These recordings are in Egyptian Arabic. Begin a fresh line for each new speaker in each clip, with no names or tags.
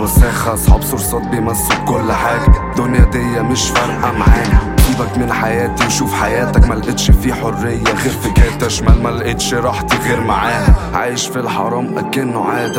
للوساخة اصحاب صرصات بيمسوا بكل حاجة الدنيا دي مش فارقة معانا سيبك من حياتي وشوف حياتك ملقتش في حرية غير في كاتا شمال ملقتش راحتي غير معاها عايش في الحرام اكنه عادة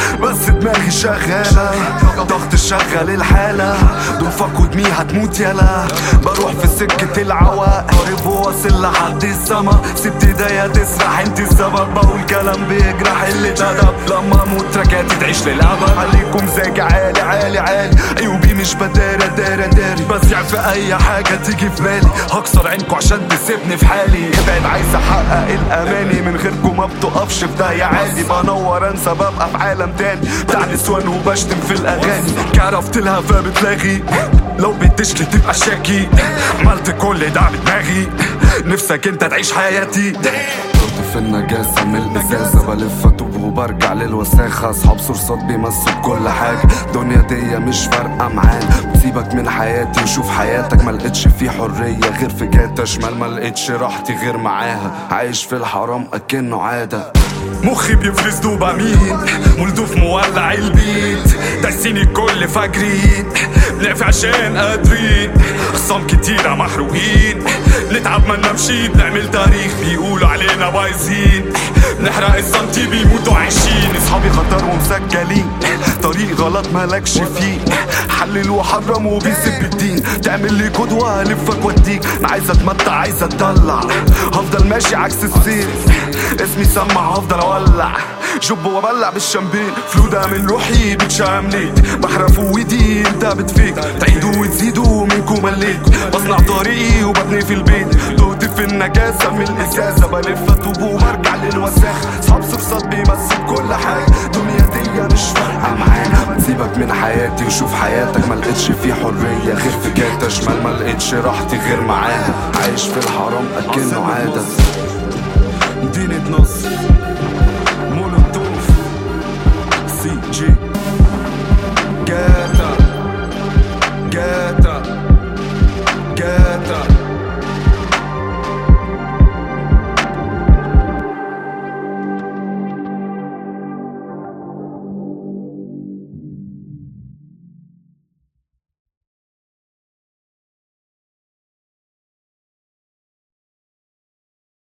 بس دماغي شغالة ضغط شغل الحالة دول فكوا دمي هتموت يلا بروح في سكة العواء قريب واصل لحد السما سبت ايديا تسرح انت السبب بقول كلام بيجرح اللي اتدب لما اموت رجعت تعيش للابد عليكم زاج عالي عالي عالي عيوبي مش بداري داري داري بسيع في اي حاجة تيجي في بالي هكسر عينكوا عشان تسيبني في حالي ابعد عايز احقق الاماني من غيركم ما بتقفش في داهية عادي بنور انسى ببقى في عالم تاني بتاع نسوان وبشتم في الاغاني كرفت لها فبتلاغي لو بتشكي تبقى شاكي عملت كل ده بدماغي نفسك انت تعيش حياتي كنت في النجاسة من الإزازة بلف أتوب وبرجع للوساخة أصحاب صرصات بيمسوا بكل حاجة الدنيا دي مش فارقة معانا سيبك من حياتي وشوف حياتك ملقتش في حرية غير في كاتا شمال ملقتش راحتي غير معاها عايش في الحرام أكنه عادة مخي بيفرز دوبامين مولدوف مولع البيت دايسين الكل فاجرين بنقف عشان قادرين خصام كتيرة محروقين نتعب ما نمشي بنعمل تاريخ بيقولوا علينا بايظين نحرق السنتي بيموتوا عايشين اصحابي خطر ومسجلين طريق غلط مالكش فيه حلل وحرم وبيسب الدين تعمل لي قدوة هلفك واديك انا عايز اتمتع عايز اتدلع هفضل ماشي عكس السير اسمي سمع هفضل اولع جب وبلع بالشامبين فلودة من روحي بتشامليت بحرف ويدي انت بتفيك تعيدوا وتزيدوا منكم مليت بصنع طريقي وببني في البيت تهت في النجاسة من الازازة بلف اتوب وبرجع للوساخة صحاب صرصات بيمثل كل حاجة دنيا دي مش فارقة معانا سيبك من حياتي وشوف حياتك ملقتش في حرية غير في كاتا شمال ملقتش راحتي غير معاها عايش في الحرام اكنه عادة مدينة نصر